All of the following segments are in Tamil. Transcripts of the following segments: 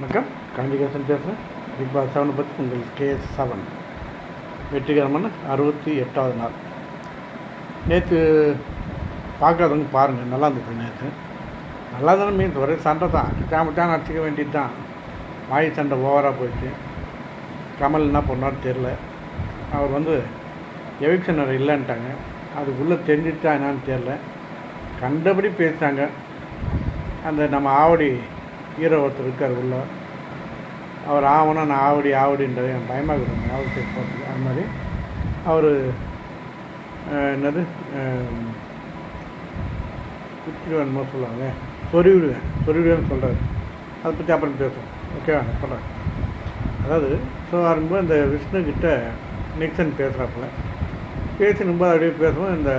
வணக்கம் காஞ்சிகேசன் பேசுகிறேன் பிக் பாஸ் செவனை பற்றி உங்கள் கே செவன் வெற்றிகரமான அறுபத்தி எட்டாவது நாள் நேற்று பார்க்காதவங்க பாருங்கள் நல்லா இருந்துச்சு நேற்று நல்லா தானே மீன்ஸ் ஒரே சண்டை தான் சாமட்டான் அடிச்சிக்க வேண்டியது தான் வாய் சண்டை ஓவராக போயிடுச்சு கமல் என்ன பண்ணார் தெரில அவர் வந்து எவிக்ஷன் இல்லைன்ட்டாங்க அதுக்குள்ளே தெரிஞ்சிட்டா என்னான்னு தெரில கண்டபடி பேசிட்டாங்க அந்த நம்ம ஆவடி ஹீரோ ஒருத்தர் இருக்கார் உள்ள அவர் ஆவணும் நான் ஆவடி ஆவடின்றது என் பயமாக இருக்குது ஆவடி சைடு போகிறதுக்கு அது மாதிரி அவர் என்னது குத்திடுவேன் சொல்லுவாங்க சொருவிடுவேன் சொருவிடுவேன்னு சொல்கிறார் அதை பற்றி அப்புறம் பேசுவோம் ஓகேவா சொல்கிறேன் அதாவது ஸோ வரும்போது இந்த விஷ்ணு கிட்ட நிக்சன் பேசுகிறாப்புல பேசினும்போது அப்படியே பேசுவோம் இந்த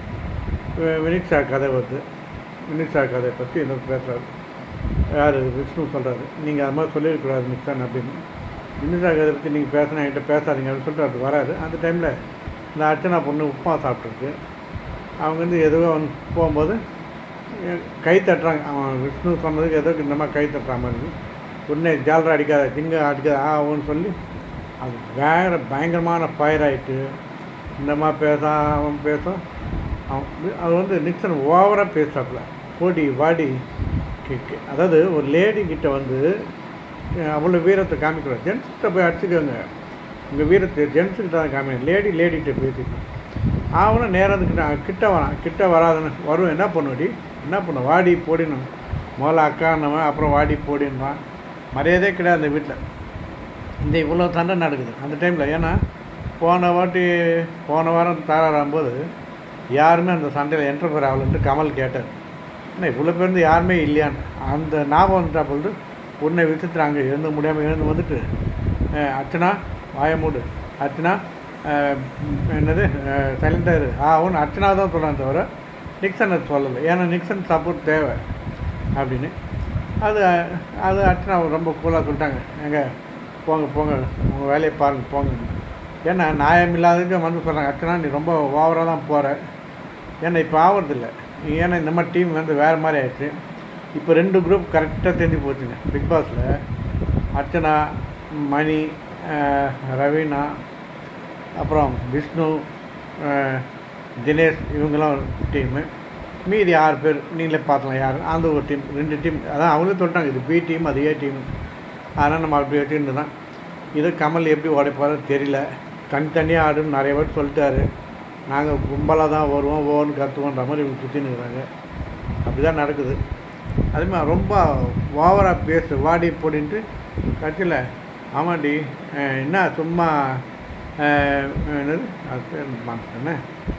வி- வினிக்ஷா கதை வருது வினிக்ஷா கதையை பற்றி என்ன பேசுகிறாரு யார் விஷ்ணு சொல்கிறாரு நீங்கள் அது மாதிரி சொல்லியிருக்கூடாது நிக்சன் அப்படின்னு வினிஷா கதை பற்றி நீங்கள் பேசினா என்கிட்ட பேசாதீங்க அப்படின்னு சொல்லிட்டு அது வராரு அந்த டைமில் இந்த அர்ச்சனா பொண்ணு உப்புமா சாப்பிட்ருக்கு அவங்க வந்து எதுவோ வந்து போகும்போது எ- கை தட்டுறாங்க அவன் விஷ்ணு சொன்னதுக்கு ஏதோ இந்த மாதிரி கை தட்டுற மாதிரி உடனே ஜாலரா அடிக்காத திங்க அடிக்காத ஆகும்னு சொல்லி அது வேற பயங்கரமான ஃபயர் ஆகிட்டு இந்த மாதிரி பேச அவன் பேச அவன் வி- அது வந்து நிக்சன் ஓவராக பேசுறாப்புல போடி வாடி கி- கி- அதாவது ஒரு லேடி கிட்ட வந்து அஹ், அவ்வளோ வீரத்தை காமிக்கூடாது ஜென்ஸ்கிட்ட போய் அடிச்சுக்கோங்க உங்கள் வீரத்தை ஜென்ஸுக்கிட்ட தான் காமிக்கணும் லேடி லேடிகிட்ட பேசிக்கணும் அவனும் நேரம் கிட்ட கிட்ட வரான் கிட்ட வராதுன்னு வரும் என்ன பண்ணுவடி என்ன பண்ண வாடி போடினும் முதல்ல அக்கான்னவன் அப்புறம் வாடி போடின்றான் மரியாதையே கிடையாது அந்த வீட்டில் இந்த இவ்வளோ சண்டை நடக்குது அந்த டைமில் ஏன்னா போன வாட்டி போன வாரம் தாராடும்போது யாருமே அந்த சண்டையில் என்டர்ஃபர் ஆகலன்ட்டு கமல் கேட்டார் என்ன இவ்வளோ பேர் இருந்து யாருமே இல்லையான்னு அந்த ஞாபகம் வந்துட்டா பொழுது உன்னை விசித்துறாங்க எழுந்து முடியாமல் எழுந்து வந்துட்டு அஹ், அர்ச்சனா வாய மூடு அர்ச்சனா அஹ், என்னது சைலண்டாக இரு ஆ ஒன்று அர்ச்சனா தான் சொல்கிறான் தவிர நிக்சன் அது சொல்லலை ஏன்னா நிக்சன் சப்போர்ட் தேவை அப்படின்னு அது அது அர்ச்சனா ரொம்ப கூலாக சொல்லிட்டாங்க எங்க போங்க போங்க உங்கள் வேலையை பாருங்க போங்க ஏன்னா நியாயம் இல்லாததுக்கு வந்து சொல்கிறாங்க அர்ச்சனா நீ ரொம்ப ஓவராக தான் போகிற ஏன்னா இப்போ ஆவறதில்ல ஏன்னா இந்த மாதிரி டீம் வந்து வேறு மாதிரி ஆயிடுச்சு இப்போ ரெண்டு குரூப் கரெக்டாக தெரிஞ்சு போச்சுங்க பிக் பாஸில் அர்ச்சனா மணி அஹ், ரவீனா அப்புறம் விஷ்ணு அஹ், தினேஷ் இவங்கெல்லாம் ஒரு டீமு மீதி ஆறு பேர் நீங்களே பார்க்கலாம் யார் அந்த ஒரு டீம் ரெண்டு டீம் அதான் அவங்களே சொல்லிட்டாங்க இது பி டீம் அது ஏ டீம் அதனால் நம்ம அப்படி வச்சுருந்து தான் இது கமல் எப்படி உடைப்பாருன்னு தெரியல தனித்தனியாக ஆடுன்னு நிறைய பேர் சொல்லிட்டாரு நாங்கள் கும்பலாக தான் வருவோம் ஓன்னு கற்றுவோன்ற மாதிரி இவங்க சுற்றின்னு இருக்கிறாங்க அப்படி தான் நடக்குது அதே மாதிரி ரொம்ப ஓவராக பேசு வாடி போடின்ட்டு கட்சியில் ஆமாண்டி அஹ் என்ன சும்மா அஹ், என்னது அது பேர் மாட்டேன்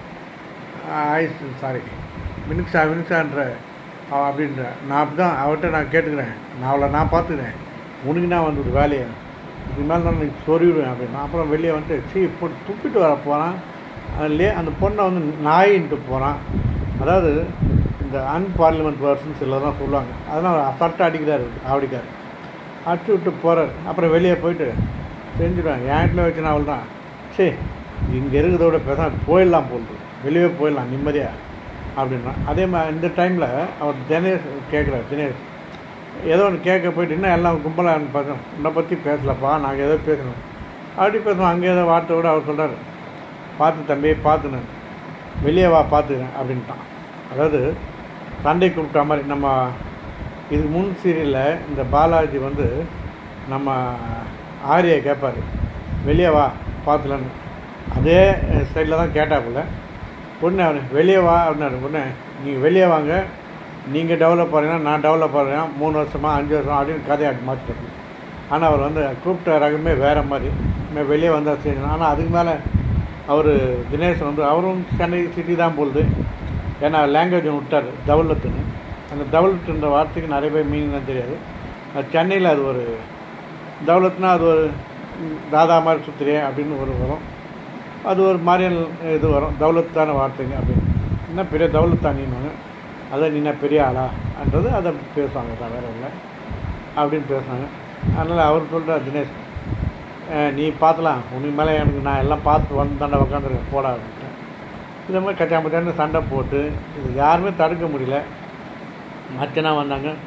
ஆயுஷ் சாரி மினிக்ஷா மினிக்ஷான்ற அவ அப்படின்ற நான் அப்படி தான் அவர்கிட்ட நான் கேட்டுக்கிறேன் நான் அவளை நான் பார்த்துக்கிறேன் உனக்கு நான் வந்தது வேலையை இதுக்கு மேலே நான் நீ சொருவிடுவேன் அப்படின்னு அப்புறம் வெளியே வந்துட்டு சீ போட்டு துப்பிட்டு வர போகிறான் அதுலேயே அந்த பொண்ணை வந்து நாயின்ட்டு போகிறான் அதாவது இந்த அன்பார்லிமெண்ட் பர்சன்ஸ் சிலர் தான் சொல்லுவாங்க அதனால் அசால்ட்டாக அடிக்கிறாரு ஆவடிக்கார் அடிச்சு விட்டு போகிறார் அப்புறம் வெளியே போயிட்டு செஞ்சுடுவாங்க என் வீட்டில் வச்சு அவள் தான் சரி இங்கே இருக்கிறத விட பேசாம போயிடலாம் போகுது வெளியே போயிடலாம் நிம்மதியாக அப்படின்னா அதே மாதிரி இந்த டைமில் அவர் தினேஷ் கேட்குறாரு தினேஷ் ஏதோ ஒன்று கேட்க போயிட்டு இன்னும் எல்லாம் கும்பலாக பார்த்தோம் உன்னை பற்றி பேசலப்பா நாங்கள் ஏதோ பேசணும் அப்படி பேசுவோம் அங்கே ஏதோ வார்த்தை விட அவர் சொல்கிறார் பார்த்து தம்பி பார்த்து நான் வெளியே வா பார்த்துக்கிறேன் அப்படின்ட்டான் அதாவது சண்டை கூப்பிட்ட மாதிரி நம்ம இதுக்கு முன் சீரியலில் இந்த பாலாஜி வந்து நம்ம ஆரியை கேட்பார் வெளியே வா பார்த்துலன்னு அதே ஸ்டைலில் தான் கேட்டாப்புல பொண்ணு அவனு வெளியே வா அப்படின்னாரு பொண்ணு நீங்கள் வெளியே வாங்க நீங்கள் டெவலப் பண்ணுறீங்கன்னா நான் டெவலப் பண்ணுறேன் மூணு வருஷமா அஞ்சு வருஷம் அப்படின்னு கதையை மாற்றிட்டாரு ஆனால் அவர் வந்து கூப்பிட்ட ரகமே வேறு மாதிரி இனிமே வெளியே வந்தால் சரி ஆனால் அதுக்கு மேலே அவர் தினேஷ் வந்து அவரும் சென்னை சிட்டி தான் போகுது ஏன்னா லாங்குவேஜ் விட்டார் தவலத்துன்னு அந்த தவலத்துன்ற வார்த்தைக்கு நிறைய பேர் மீனிங் தான் தெரியாது அது சென்னையில் அது ஒரு தவலத்னா அது ஒரு ம், தாதா மாதிரி சுத்துறியே அப்படின்னு ஒரு வரும் அது ஒரு மாதிரியான இது வரும் தௌலத்தான வார்த்தைங்க அப்படின்னு என்ன பெரிய தௌலத்தானின்னு அதை நீ என்ன பெரிய ஆளான்றது அதை பேசுவாங்க தான் வேற இல்லை அப்படின்னு பேசுவாங்க அதனால் அவர் சொல்கிறார் தினேஷ் அஹ், நீ பார்த்துலாம் உனக்கு மேலே எனக்கு நான் எல்லாம் பார்த்து வந்து தாண்டா உட்காந்துருக்கேன் போடா அப்படின்ட்டு இந்த மாதிரி கச்சாமச்சான்னு சண்டை போட்டு இது யாருமே தடுக்க முடியல அர்ச்சனா வந்தாங்க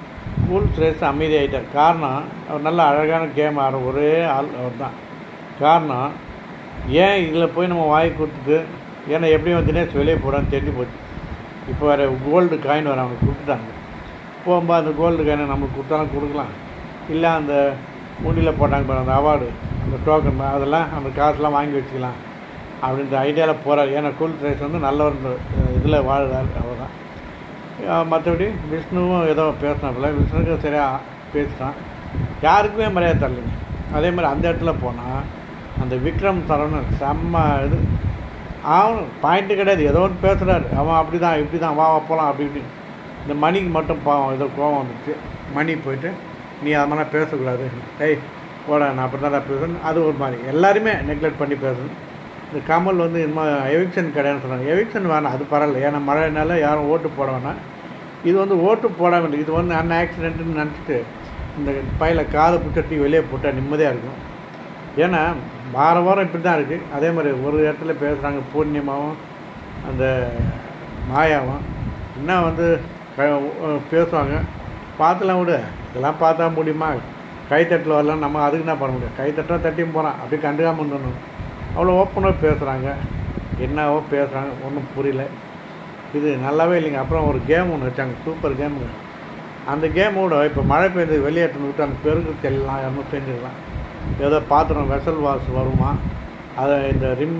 கூல் சுரேஷ் அமைதியாகிட்டார் காரணம் அவர் நல்ல அழகான கேம் ஆடுற ஒரே ஆள் அவர் தான் காரணம் ஏன் இதில் போய் நம்ம வாங்கி கொடுத்துட்டு ஏன்னா எப்படியும் தினேஷ் வெளியே போடான்னு தெரிஞ்சு போச்சு இப்போ வேறு கோல்டு காயின் வர அவங்க கொடுத்துட்டாங்க போகும்போது அந்த கோல்டு காயினை நம்மளுக்கு கொடுத்தாலும் கொடுக்கலாம் இல்லை அந்த முண்டியில் போட்டாங்க பாருங்க அந்த அவார்டு அந்த டோக்கன் அதெல்லாம் அந்த காசுலாம் வாங்கி வச்சுக்கலாம் அப்படின்ற ஐடியாவில் போகிறார் ஏன்னா கூல் சுரேஷ் வந்து நல்லவர் இதில் வாழ்கிறார் அவர் தான் மற்றபடி விஷ்ணுவும் ஏதோ பேசினாப்புல விஷ்ணுக்கு சரியாக பேசிட்டான் யாருக்குமே மரியாதை தரலைங்க அதே மாதிரி அந்த இடத்துல போனால் அந்த விக்ரம் சரவணன் செம்ம இது அவன் பாயிண்ட்டு கிடையாது ஏதோ ஒன்று பேசுகிறாரு அவன் அப்படி தான் இப்படி தான் வா வா போகலாம் அப்படி இப்படி இந்த மணிக்கு மட்டும் பாவம் ஏதோ கோவம் வந்துச்சு மணி போயிட்டு நீ அது மாதிரிலாம் பேசக்கூடாது டேய் போட நான் அப்படி தான் பேசுகிறேன் அது ஒரு மாதிரி எல்லாருமே நெக்லெக்ட் பண்ணி பேசுறேன் இந்த கமல் வந்து இன்னும் எவிக்ஷன் கிடையாதுன்னு சொன்னாங்க எவிக்ஷன் வேணாம் அது பரவாயில்ல ஏன்னா மழைனால யாரும் ஓட்டு போட வேணாம் இது வந்து ஓட்டு போட வேண்டிய இது வந்து அன் ஆக்சிடென்ட்னு நினச்சிட்டு இந்த பையில காதை பிடிச்சட்டி வெளியே போட்டால் நிம்மதியாக இருக்கும் ஏன்னா வாரம் வாரம் இப்படி தான் இருக்குது அதே மாதிரி ஒரு இடத்துல பேசுகிறாங்க பூர்ணிமாவும் அந்த மாயாவும் இன்னும் வந்து க- பேசுவாங்க பார்த்துலாம் விடு இதெல்லாம் பார்த்தா முடியுமா கைத்தட்டில் வரலாம் நம்ம அதுக்கு என்ன பண்ண முடியும் கைத்தட்டா தட்டியும் போகிறான் அப்படி கண்டுக்காமல் இருந்தணும் அவ்வளோ ஓப்பனாக பேசுகிறாங்க என்னவோ பேசுகிறாங்க ஒன்றும் புரியல இது நல்லாவே இல்லைங்க அப்புறம் ஒரு கேம் ஒன்று வச்சாங்க சூப்பர் கேமுங்க அந்த கேமோட இப்போ மழை பெய்து வெளியேற்றணும் விட்டு அந்த பெருக்கு எல்லாம் யாரும் செஞ்சிடலாம் ஏதோ பாத்திரம் வெசல் வாஷ் வருமா அதை இந்த ரிம்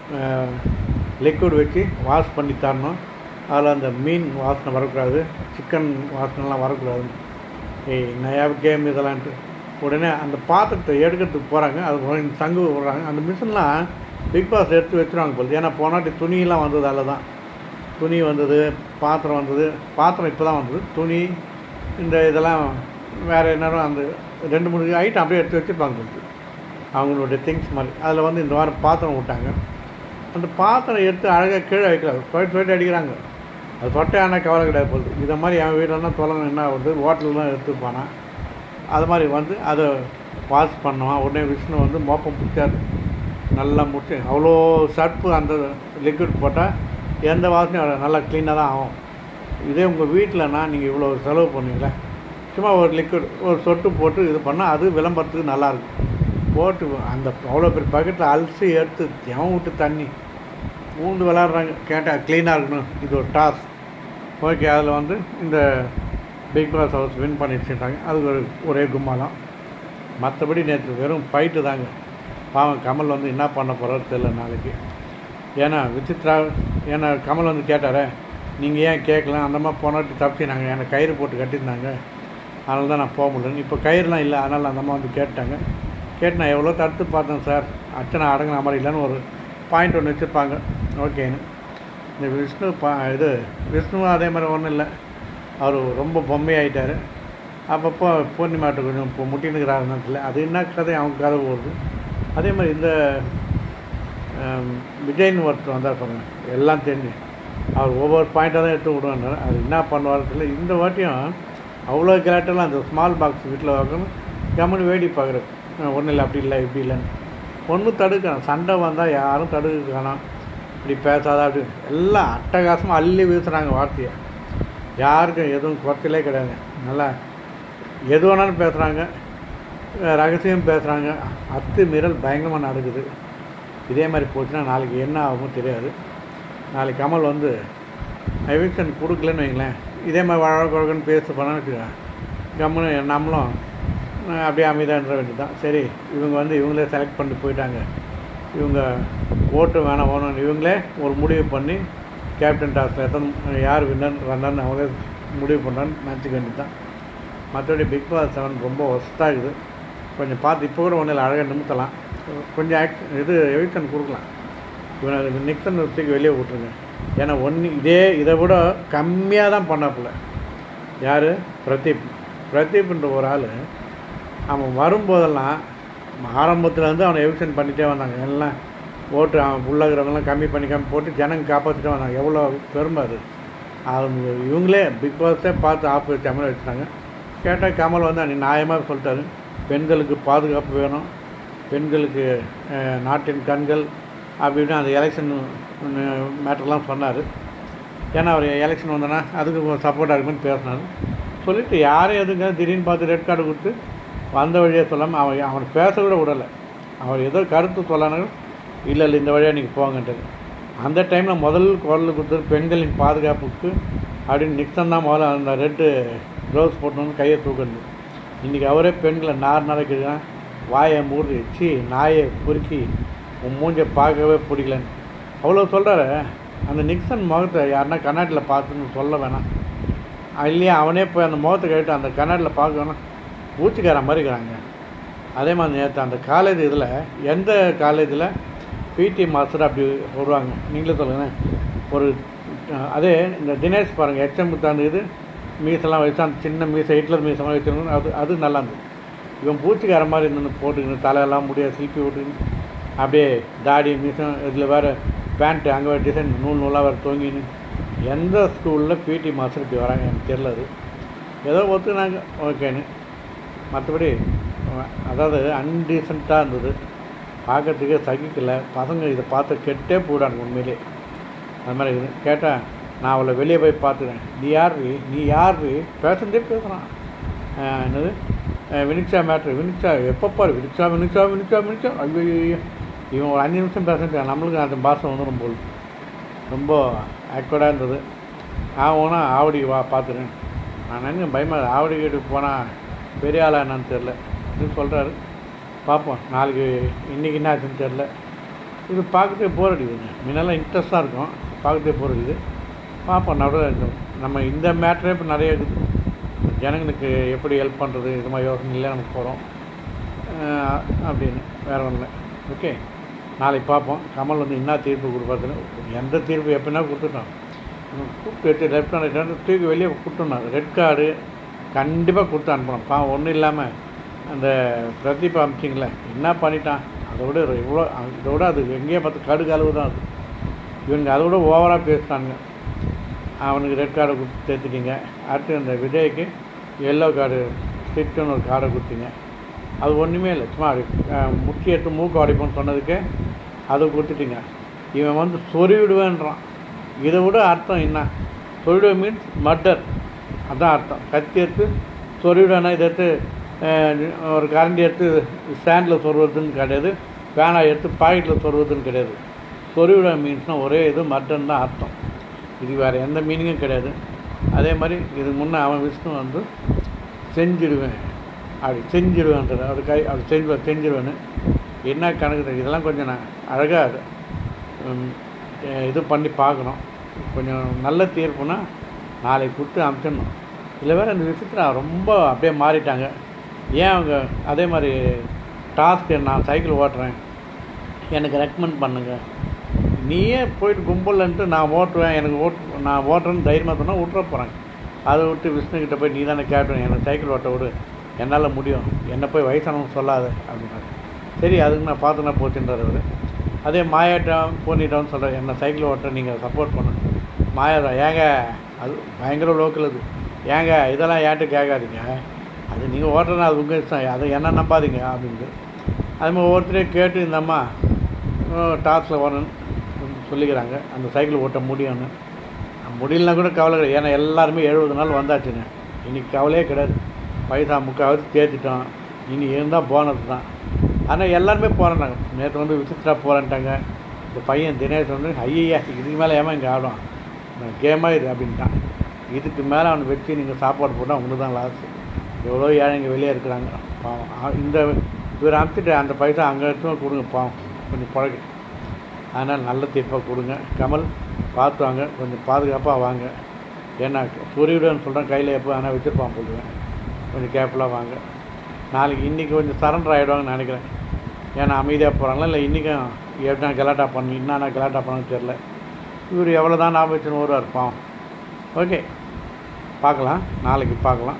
லிக்விட் வச்சு வாஷ் பண்ணி தரணும் அதில் அந்த மீன் வாசனை வரக்கூடாது சிக்கன் வாசனைலாம் வரக்கூடாது ஏய் நயா கேம் இதெல்லாம்ட்டு உடனே அந்த பாத்திரத்தை எடுக்கிறதுக்கு போகிறாங்க அது உடனே சங்கு விடுறாங்க அந்த மிஷின்லாம் பிக் பாஸ் எடுத்து வச்சுருவாங்க போகுது ஏன்னா போனாட்டி துணியெல்லாம் வந்தது அதில் தான் துணி வந்தது பாத்திரம் வந்தது பாத்திரம் இப்போ தான் வந்தது துணி இந்த இதெல்லாம் வேறு என்னன்னா அந்த ரெண்டு மூணு ஐட்டம் அப்படியே எடுத்து வச்சுருப்பாங்க போகுது அவங்களுடைய திங்ஸ் மாதிரி அதில் வந்து இந்த வாரம் பாத்திரம் விட்டாங்க அந்த பாத்திரம் எடுத்து அழகாக கீழே வைக்கிறாங்க சொல்லிட்டு சொல்லிட்டு அடிக்கிறாங்க அது தொட்டை ஆனால் கவலை கிடையாது போகுது இதை மாதிரி என் வீட்டிலலாம் தொலைணும் என்ன ஆகுது ஹோட்டல்லாம் எடுத்துப்பானா அது மாதிரி வந்து அதை வாஷ் பண்ணுவான் உடனே விஷ்ணு வந்து மோப்பம் பிடிச்சாரு நல்லா முடிச்சு அவ்வளோ சர்ப்பு அந்த லிக்விட் போட்டால் எந்த வாசனையும் வராது. நல்லா க்ளீனாக தான் ஆகும் இதே உங்கள் வீட்டிலனா நீங்கள் இவ்வளோ செலவு பண்ணுவீங்களே சும்மா ஒரு லிக்விட் ஒரு சொட்டு போட்டு இது பண்ணால் அது விளம்பரத்துக்கு நல்லாயிருக்கும் போட்டு அந்த அவ்வளோ பெரிய பக்கெட்டில் அலசி எடுத்து எவன் விட்டு தண்ணி பூண்டு விளாட்றாங்க கேட்டால் க்ளீனாக இருக்கணும் இது ஒரு டாஸ் ஓகே அதில் வந்து இந்த பிக் பாஸ் ஹவுஸ் வின் பண்ணிடுச்சுட்டாங்க அது ஒரு ஒரே கும்மாலம் மற்றபடி நேற்று வெறும் ஃபைட்டு தாங்க பாவம் கமல் வந்து என்ன பண்ண போகிறாரு தெரியல நாளைக்கு ஏன்னா விசித்ரா ஏன்னா கமல் வந்து கேட்டாரே நீங்கள் ஏன் கேட்கலாம் அந்த மாதிரி போனாட்டி தப்பிச்சினாங்க எனக்கு கயிறு போட்டு கட்டியிருந்தாங்க அதனால தான் நான் போக முடியல இப்போ கயிறுலாம் இல்லை அதனால் அந்த அம்மா வந்து கேட்டாங்க கேட்டு நான் எவ்வளோ தடுத்து பார்த்தேன் சார் அச்சனை அடங்கின மாதிரி இல்லைன்னு ஒரு பாயிண்ட் ஒன்று வச்சுருப்பாங்க ஓகேன்னு இந்த விஷ்ணு பா இது விஷ்ணுவும் அதே மாதிரி ஒன்றும் இல்லை அவர் ரொம்ப பொம்மையாயிட்டார் அப்பப்போ பூர்ணிமாட்ட கொஞ்சம் இப்போ முட்டினுக்கிறாரு நேரத்தில் அது என்ன கதை அவங்க கதை போகுது அதே மாதிரி இந்த ஆம், விஜய்னு ஒருத்தர் வந்தார் பாருங்க எல்லாம் தெரிஞ்சு அவர் ஒவ்வொரு பாயிண்ட்டாக தான் எடுத்து விடுவார் அது என்ன பண்ணுவார் தெரியல இந்த வாட்டியும் அவ்வளோ கேரக்டர்லாம் அந்த ஸ்மால் பாக்ஸ் வீட்டில் வைக்கணும் கம்முன்னு வேடி பார்க்குறது ஒன்றும் இல்லை அப்படி இல்லை இப்படி இல்லைன்னு ஒன்று தடுக்கணும் சண்டை வந்தால் யாரும் தடுக்க காணோம் இப்படி பேசாத அப்படி எல்லாம் அட்டகாசமாக அள்ளி வீசுகிறாங்க வார்த்தையை யாருக்கும் எதுவும் குறைச்சலே கிடையாது நல்லா எது வேணாலும் பேசுகிறாங்க ரகசியம் பேசுகிறாங்க அத்து மீறல் பயங்கரமாக நடக்குது இதே மாதிரி போச்சுன்னா நாளைக்கு என்ன ஆகும் தெரியாது நாளைக்கு கமல் வந்து எவிக்ஷன் கொடுக்கலன்னு வைங்களேன் இதே மாதிரி வழ குழகன்னு பேச போனான்னு வச்சுக்கோங்க கம்முன்னு நம்மளும் அஹ், அப்படியே அமைதியான்ற வேண்டியது தான் சரி இவங்க வந்து இவங்களே செலக்ட் பண்ணிட்டு போயிட்டாங்க இவங்க ஓட்டு வேணாம் வேணும் இவங்களே ஒரு முடிவு பண்ணி கேப்டன் டாஸில் எத்தனை யார் வின்னர் ரன்னர்னு அவங்களே முடிவு பண்ணுறான்னு நினச்சிக்க வேண்டியது தான் மற்றபடி பிக் பாஸ் செவன் ரொம்ப ஒஸ்ட்டாக இருக்குது கொஞ்சம் பார்த்து இப்போ கூட ஒன்றும் அழகாக நிமித்தலாம் கொஞ்சம் ஆக்ஷன் இது எவிக்ஷன் கொடுக்கலாம் இவனை நிக்சன் தூக்கி வெளியே விட்ருங்க ஏன்னா ஒன்று இதே இதை விட கம்மியாக தான் பண்ணாப்புல யார் பிரதீப் பிரதீப்ன்ற ஒரு ஆள் அவன் வரும்போதெல்லாம் ஆரம்பத்தில் இருந்து அவனை எவிக்ஷன் பண்ணிகிட்டே வந்தாங்க எல்லாம் ஓட்டு அவன் உள்ளாகிறவங்களாம் கம்மி பண்ணி கம்மி போட்டு ஜனங்க காப்பாற்றிட்டே வந்தாங்க எவ்வளோ பெருமை அது அவங்க இவங்களே பிக் பாஸே பார்த்து ஆப்பு வச்ச மாதிரி வச்சுட்டாங்க கேட்டால் கமல் வந்து அன்றைக்கி நியாயமாக சொல்லிட்டாரு பெண்களுக்கு பாதுகாப்பு வேணும் பெண்களுக்கு அஹ், நாட்டின் கண்கள் அப்படின்னு அந்த எலெக்ஷன் மேட்டர்லாம் சொன்னார் ஏன்னா அவர் எலெக்ஷன் வந்தோன்னா அதுக்கு சப்போர்ட்டாக இருக்குன்னு பேசினார் சொல்லிட்டு யாரும் எதுங்க திடீர்னு பார்த்து ரெட் கார்டு கொடுத்து வந்த வழியாக சொல்லாமல் அவன் அவனை பேச கூட விடலை அவன் ஏதோ கருத்து சொல்லணும் இல்லை இல்லை இந்த வழியாக நீங்கள் போங்கன்றது அந்த டைமில் முதல் குரல் கொடுத்தது பெண்களின் பாதுகாப்புக்கு அப்படின்னு நிக்சன் தான் முதல்ல அந்த ரெட்டு க்ளவுஸ் போட்டணும்னு கையை தூக்கணும் இன்றைக்கி அவரே பெண்களை நார் நடக்குதுன்னா வாயை மூடி சி நாயை பொறுக்கி உன் மூஞ்சை பார்க்கவே பிடிக்கலன்னு அவ்வளோ சொல்கிறாரு அந்த நிக்சன் முகத்தை யாருன்னா கண்ணாடியில் பார்த்துன்னு சொல்ல வேணாம் இல்லையா அவனே போய் அந்த முகத்தை கழிட்டு அந்த கண்ணாடியில் பார்க்கணும் பூச்சிக்கார மாதிரி இருக்கிறாங்க அதே மாதிரி நேற்று அந்த காலேஜ் இதில் எந்த காலேஜில் பிடி மாஸ்டர் அப்படி வருவாங்க நீங்களே சொல்லுங்கள் ஒரு அஹ், அதே இந்த தினேஷ் பாருங்கள் எச்எம் அந்த இது மீசெல்லாம் வச்சு அந்த சின்ன மீசை ஹிட்லர் மீசெல்லாம் வச்சுருந்தோம் அது அது நல்லா இருந்தது இவன் பூச்சிக்கார மாதிரி இருந்து போட்டுக்கின்னு தலையெல்லாம் முடிய சில்பி விட்டுக்கின்னு அப்படியே தாடி மீசம் இதில் வேறு பேண்ட்டு அங்கே வேறு டிசைன் நூல் நூலாக வேறு தொங்கின்னு எந்த ஸ்கூலில் பிடி மாஸ்டர் இப்படி வராங்க எனக்கு தெரில அது ஏதோ ஒத்துனாங்க ஓகேன்னு மற்றபடி அதாவது அன்டீசெண்டாக இருந்தது பார்க்கறதுக்கே சகிக்கல பசங்க இதை பார்த்து கெட்டே போடாங்க உண்மையிலே அது மாதிரி இது கேட்டேன் நான் அவளை வெளியே போய் பார்த்துட்டேன் நீ யார் நீ யார் பேசுறதே பேசுகிறான் என்னது அஹ் வினிக்ஷா மேட்ரு வினிக்ஷா எப்போ பாரு வினிக்ஷா வினிக்ஷா வினிக்ஷா வினிக்ஷா ஐயோ ஐயோ. இவன் ஒரு அஞ்சு நிமிஷம் பேசுறது நம்மளுக்கு அந்த பாஷை வந்துடும் போல் ரொம்ப ஆக்வர்டாக இருந்தது ஆகும்னா ஆவடி வா பார்த்துறேன் நான் எங்கே பயமாக ஆவடி கேட்டுக்கு போனால் பெரிய ஆளா என்னன்னு தெரில இது சொல்கிறாரு பார்ப்போம் நாளைக்கு இன்றைக்கி என்ன ஆச்சுன்னு தெரில இது பார்க்கறதே போர் அடிக்குதுங்க முன்னெல்லாம் இன்ட்ரெஸ்ட்டாக இருக்கும் பார்க்கறதே போர் அடிக்குது பார்ப்போம் நடுவில் இருக்கும் நம்ம இந்த மேட்ரே இப்போ நிறைய இருக்குது ஜனங்களுக்கு எப்படி ஹெல்ப் பண்ணுறது இது மாதிரி யோசனையிலே நமக்கு போகிறோம் அப்படின்னு வேறு ஒன்றும் இல்லை ஓகே நாளைக்கு பார்ப்போம் கமல் வந்து என்ன தீர்ப்பு கொடுப்பாருன்னு எந்த தீர்ப்பு எப்படின்னா கொடுத்துட்டோம் கூப்பிட்டு எடுத்து லெஃப்ட் ஹேண்ட் ரைட் தூக்கி வெளியே கொடுத்துடணும் ரெட் கார்டு கண்டிப்பாக கொடுத்து அனுப்பணும் பா ஒன்றும் இல்லாமல் அந்த பிரதீப் அமிச்சிங்களே என்ன பண்ணிட்டான் அதை விட இவ்வளோ இதை விட அது எங்கேயோ பார்த்து கடுகு அளவு தான் அது இவனுங்க அதை விட ஓவராக பேசுகிறாங்க அவனுக்கு ரெட் கார்டை கொடுத்து சேர்த்துட்டீங்க அடுத்து அந்த விஜய்க்கு எல்லோ கார்டு ஸ்ட்ரிக்ட்னு ஒரு கார்டை கொடுத்தீங்க அது ஒன்றுமே இல்லை சும்மா அப்படி அஹ், முட்டி எடுத்து மூக்கு அடிப்போம்னு சொன்னதுக்கு அதை கொடுத்துட்டீங்க இவன் வந்து சொருவிடுவேன்றான் இதை விட அர்த்தம் என்ன சொருவிடுவே மீன்ஸ் மர்டர் அதான் அர்த்தம் கத்தி எடுத்து சொருவிடுவேன்னா இதை எடுத்து அஹ், ஒரு கரண்டி எடுத்து ஸ்டாண்டில் சொருவதுன்னு கிடையாது பேனா எடுத்து பாக்கெட்டில் சொருவதுன்னு கிடையாது சொருவிடுவே மீன்ஸ்னால் ஒரே இது மர்டர்னு தான் அர்த்தம் இது வேறு எந்த மீனிங்கும் கிடையாது அதே மாதிரி இது முன்னே அவன் விஷ்ணு வந்து செஞ்சிடுவேன் அப்படி செஞ்சிடுவேன்றது அப்படி கை அப்படி செஞ்சு செஞ்சிடுவேன்னு என்ன கணக்கு தெரியும் இதெல்லாம் கொஞ்சம் நான் அழகாக இது பண்ணி பார்க்கணும் கொஞ்சம் நல்ல தீர்ப்புனா நாளைக்கு கொடுத்து அனுப்பிச்சிடணும் இல்லை வேறு இந்த விஷயத்தில் ரொம்ப அப்படியே மாறிட்டாங்க ஏன் அவங்க அதே மாதிரி டாஸ்க்கு நான் சைக்கிள் ஓட்டுறேன் எனக்கு ரெக்கமெண்ட் பண்ணுங்கள் நீயே போயிட்டு கும்பலன்ட்டு நான் ஓட்டுவேன் எனக்கு ஓட் நான் ஓட்டுறேன்னு தைரியமாக சொன்னால் விட்டுற போகிறாங்க அதை விட்டு விஷ்ணுக்கிட்ட போய் நீ தானே கேப்டன் எனக்கு சைக்கிள் ஓட்ட விடு என்னால் முடியும் என்னை போய் வயசானவங்க சொல்லாத அப்படின்னாரு சரி அதுக்கு நான் பார்த்துனா போச்சுன்றார் அவர் அதே மாயாட்டம் போனிட்டோம்னு சொல்கிறேன் என்ன சைக்கிள் ஓட்ட நீங்கள் சப்போர்ட் பண்ணணும் மாயா ஏங்க அது பயங்கர லோக்கல் அது ஏங்க இதெல்லாம் ஏன்ட்டு கேட்காதீங்க அது நீங்கள் ஓட்டுறனா அது உங்கள் இஷ்டம் அதை என்ன நம்பாதீங்க அப்படின்ட்டு அது மாதிரி ஒவ்வொருத்தரையும் கேட்டு இந்த அம்மா டாப்ஸில் வரணும்னு சொல்லிக்கிறாங்க அந்த சைக்கிள் ஓட்ட முடியும்னு முடியலனா கூட கவலை கிடையாது ஏன்னா எல்லாருமே எழுபது நாள் வந்தாச்சுங்க இன்றைக்கி கவலையே கிடையாது பைசா முக்கால்வாசி தேர்த்திட்டோம் இனி இருந்தால் போனது தான் ஆனால் எல்லாருமே போகிறாங்க நேற்று வந்து விசித்ரா போகிறேன்ட்டாங்க இந்த பையன் தினேஷ் வந்து ஐயா இதுக்கு மேலே ஏமா இங்கே ஆடும் கேமாக இது அப்படின்ட்டான் இதுக்கு மேலே அவனை வச்சு நீங்கள் சாப்பாடு போட்டால் உங்களுக்கு தான் லாஸ் எவ்வளோ ஏழைங்க வெளியே இருக்கிறாங்க பாவம் ஆ- இந்த இவர் அனுப்பிச்சிட்டு அந்த பைசா அங்கே எடுத்து கொடுங்க பாவம் கொஞ்சம் பழகு அதனால் நல்ல தீர்ப்பாக கொடுங்க கமல் பார்த்து வாங்க கொஞ்சம் பாதுகாப்பாக வாங்க ஏன்னா சூரியவிடன்னு சொல்கிறேன் கையில் எப்போ ஆனால் வச்சுருப்பான் போடுவேன் கொஞ்சம் கேர்ஃபுல்லாக வாங்க நாளைக்கு இன்றைக்கி கொஞ்சம் சரண்டர் ஆகிடுவாங்கன்னு நினைக்கிறேன் ஏன்னா அமைதியாக போகிறாங்களா இல்லை இன்றைக்கும் எப்படினா கலாட்டா பண்ணி என்னென்ன கலாட்டா பண்ணு தெரில இவர் எவ்வளோ தான் ஞாபகம் வச்சுன்னு வருவார் பாவம் ஓகே பார்க்கலாம் நாளைக்கு பார்க்கலாம்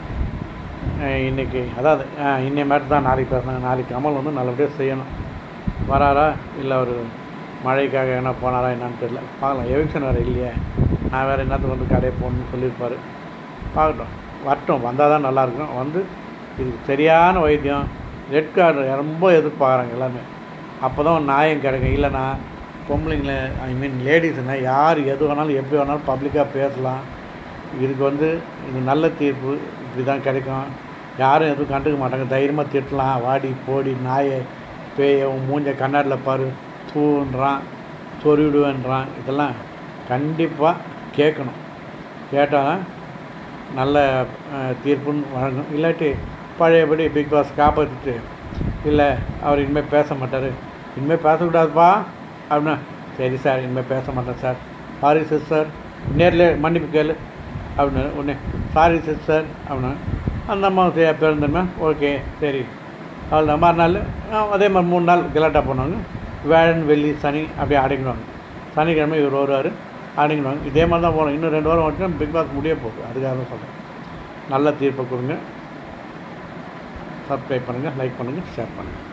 அஹ் இன்னைக்கு அதாவது அஹ் இன்னைய மேட்டு தான் நாளைக்கு பேசுனாங்க நாளைக்கு கமல் வந்து நல்லபடியாக செய்யணும் வராரா இல்லை அவர் மழைக்காக என்ன போனாரா என்னன்னு தெரியல பார்க்கலாம் எவிக்ஷன் வேறு இல்லையே நான் வேறு என்னத்துக்கு வந்து கடையை போகணும்னு சொல்லியிருப்பார் பார்க்கட்டும் வரட்டும் வந்தால் தான் நல்லாயிருக்கும் வந்து இதுக்கு சரியான வைத்தியம் ரெட் கார்டு ரொம்ப எதிர்பார்க்குறாங்க எல்லாமே அப்போ தான் நியாயம் கிடைக்கும் இல்லைன்னா பொம்பளைங்கள ஐ மீன் லேடிஸுங்க யார் எது வேணாலும் எப்படி வேணாலும் பப்ளிக்காக பேசலாம் இதுக்கு வந்து இது நல்ல தீர்ப்பு இப்படி தான் கிடைக்கும் யாரும் எதுவும் கண்டுக்க மாட்டாங்க தைரியமாக திட்டலாம் வாடி போடி நாயை பேயை உன் மூஞ்ச கண்ணாடியில் பாரு தூன்றான் சொருவிடுவேன்றான் இதெல்லாம் கண்டிப்பாக கேட்கணும் கேட்டால் தான் நல்ல அஹ், தீர்ப்புன்னு வழங்கும் இல்லாட்டி பழையபடி பிக் பாஸ் காப்பாற்றிட்டு இல்லை அவர் இனிமேல் பேச மாட்டார் இனிமேல் பேசக்கூடாதுப்பா அப்படின்னா சரி சார் இனிமேல் பேச மாட்டேன் சார் சாரி சிஸ்டர் நேரில் மன்னிப்பு கேளு அப்படின்னு உடனே சாரி சிஸ்டர் அப்படின்னா அந்த அம்மா சரியா பிறந்தமே ஓகே சரி அவ்வளோ மறுநாள் அஹ், அதே மாதிரி மூணு நாள் கலாட்டா போனாங்க வேழன் வெள்ளி சனி அப்படியே அடங்கிடுவாங்க சனிக்கிழமை இவர் வருவார் அடங்கிடுவாங்க இதே மாதிரி தான் போகணும் இன்னும் ரெண்டு வாரம் வந்துட்டு பிக் பாஸ் முடிய போகுது அதுக்காக தான் சொல்கிறேன் நல்ல தீர்ப்பை கொடுங்க சப்ஸ்கிரைப் பண்ணுங்கள் லைக் பண்ணுங்கள் ஷேர் பண்ணுங்கள்